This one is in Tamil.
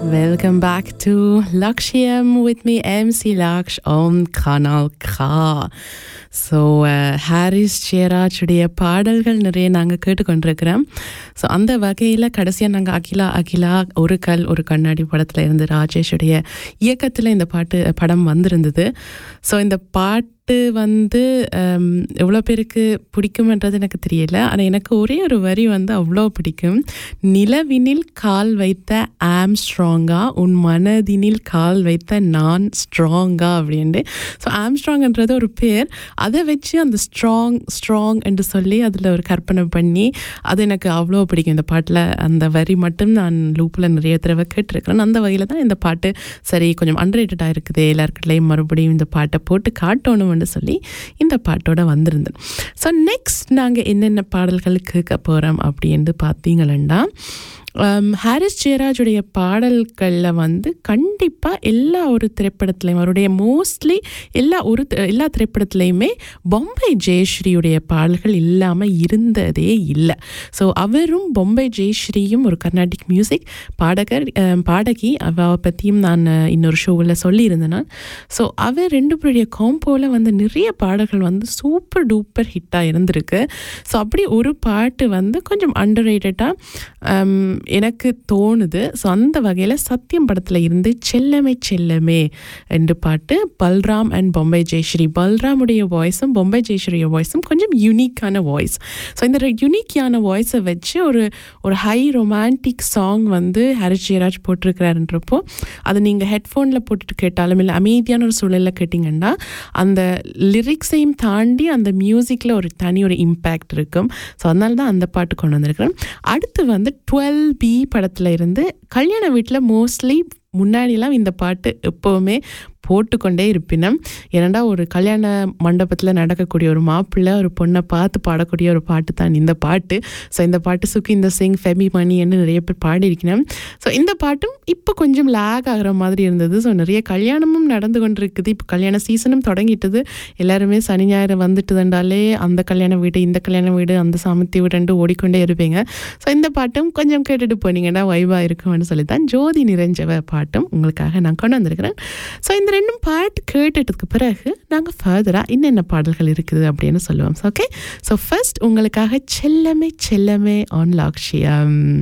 Welcome back to Lakshயம் with me, MC Laksh on Kanal K. So Harris ஜெயராஜுடைய பாடல்கள் நிறைய நாங்கள் கேட்டுக்கொண்டிருக்கிறோம் ஸோ அந்த வகையில் கடைசியாக நாங்கள் அகிலா அகிலா ஒரு கல் ஒரு கண்ணாடி படத்தில் இருந்து ராஜேஷுடைய இயக்கத்தில் இந்த பாட்டு படம் வந்திருந்தது ஸோ இந்த பாட்டு வந்து ஹம், எவ்வளோ பேருக்கு பிடிக்கும்ன்றது எனக்கு தெரியல ஆனால் எனக்கு ஒரே ஒரு வரி வந்து அவ்வளோ பிடிக்கும் நிலவினில் கால் வைத்த ஆம் ஸ்ட்ராங்கா உன் மனதினில் கால் வைத்த நான் ஸ்ட்ராங்கா அப்படின்ட்டு ஸோ ஆம் ஸ்ட்ராங்ன்றது ஒரு பேர் அதை வச்சு அந்த ஸ்ட்ராங் ஸ்ட்ராங் என்று சொல்லி அதில் ஒரு கற்பனை பண்ணி அது எனக்கு அவ்வளோ பிடிக்கும் இந்த பாட்டில் அந்த வரி மட்டும் நான் லூப்பில் நிறைய தடவை கேட்டிருக்கிறேன் அந்த வகையில் தான் இந்த பாட்டு சரி கொஞ்சம் அண்டர்ரேட்டடாக இருக்குது எல்லாருக்கிட்டையும் மறுபடியும் இந்த பாட்டை போட்டு காட்டணும்னு சொல்லி இந்த பாட்டோட வந்திருந்தேன் ஸோ நெக்ஸ்ட் நாங்கள் என்னென்ன பாடல்கள் கேட்க போகிறோம் அப்படின்னு பார்த்தீங்களா ஹம், ஹாரிஸ் ஜெயராஜுடைய பாடல்களில் வந்து கண்டிப்பாக எல்லா ஒரு திரைப்படத்துலையும் அவருடைய மோஸ்ட்லி எல்லா ஒரு தி- எல்லா திரைப்படத்துலையுமே பொம்பை ஜெயஸ்ரீயுடைய பாடல்கள் இல்லாமல் இருந்ததே இல்லை ஸோ அவரும் பொம்பை ஜெயஸ்ரீயும் ஒரு கர்நாடிக் மியூசிக் பாடகர் ஹம், பாடகி அவ பற்றியும் நான் அஹ், இன்னொரு ஷோவில் சொல்லியிருந்தேன் நான் ஸோ அவர் ரெண்டு பேருடைய காம்போவில் வந்து நிறைய பாடல்கள் வந்து சூப்பர் டூப்பர் ஹிட்டாக இருந்திருக்கு ஸோ அப்படி ஒரு பாட்டு வந்து கொஞ்சம் அண்டர் எனக்கு தோணுது ஸோ அந்த வகையில் சத்தியம் படத்தில் இருந்து செல்லமே செல்லமே என்று பாட்டு பல்ராம் அண்ட் பொம்பை ஜெயஸ்ரீ பல்ராமுடைய வாய்ஸும் பொம்பை ஜெயஸ்ரீய வாய்ஸும் கொஞ்சம் யூனிக்கான வாய்ஸ் ஸோ இந்த யூனிக்கான வாய்ஸை வச்சு ஒரு ஒரு ஹை ரொமான்டிக் சாங் வந்து ஹரிஷ் ஜெயராஜ் போட்டிருக்கிறாருன்றப்போ அதை நீங்கள் ஹெட்ஃபோனில் போட்டுட்டு கேட்டாலும் இல்லை அமைதியான ஒரு சூழலில் கேட்டிங்கன்னா அந்த லிரிக்ஸையும் தாண்டி அந்த மியூசிக்கில் ஒரு தனி ஒரு இம்பேக்ட் இருக்கும் ஸோ அதனால தான் அந்த பாட்டு கொண்டு வந்திருக்கிறேன் அடுத்து வந்து டுவெல் பி படத்தில் இருந்து கல்யாண வீட்டில் மோஸ்ட்லி முன்னாடிலாம் இந்த பாட்டு எப்போவுமே போட்டுக்கொண்டே இருப்பினம் ஏனண்டா ஒரு கல்யாண மண்டபத்தில் நடக்கக்கூடிய ஒரு மாப்பிள்ளை ஒரு பொண்ணை பார்த்து பாடக்கூடிய ஒரு பாட்டு தான் இந்த பாட்டு ஸோ இந்த பாட்டு சுகிந்தர் சிங் ஃபெபி மணின்னு நிறைய பேர் பாடியிருக்கணும் ஸோ இந்த பாட்டும் இப்போ கொஞ்சம் லேக் ஆகிற மாதிரி இருந்தது ஸோ நிறைய கல்யாணமும் நடந்து கொண்டிருக்குது இப்போ கல்யாண சீசனும் தொடங்கிட்டது எல்லாருமே சனி ஞாயிறு வந்துட்டுதுண்டாலே அந்த கல்யாண வீடு இந்த கல்யாண வீடு அந்த சாமத்தி வீடுன்ட்டு ஓடிக்கொண்டே இருப்பீங்க ஸோ இந்த பாட்டும் கொஞ்சம் கேட்டுட்டு போனீங்கன்னா வைவாக இருக்கும்னு சொல்லி தான் ஜோதி நிறைஞ்சவ பாட்டும் உங்களுக்காக நான் கொண்டு வந்திருக்கிறேன் ஸோ இந்த ரெண்டும் பாட்டு கேட்டுட்டதுக்கு பிறகு நாங்கள் ஃபர்தராக என்னென்ன பாடல்கள் இருக்குது அப்படின்னு சொல்லுவோம் ஓகே ஸோ ஃபர்ஸ்ட் உங்களுக்காக செல்லமே செல்லமே ஆன் லாக்ஷியம்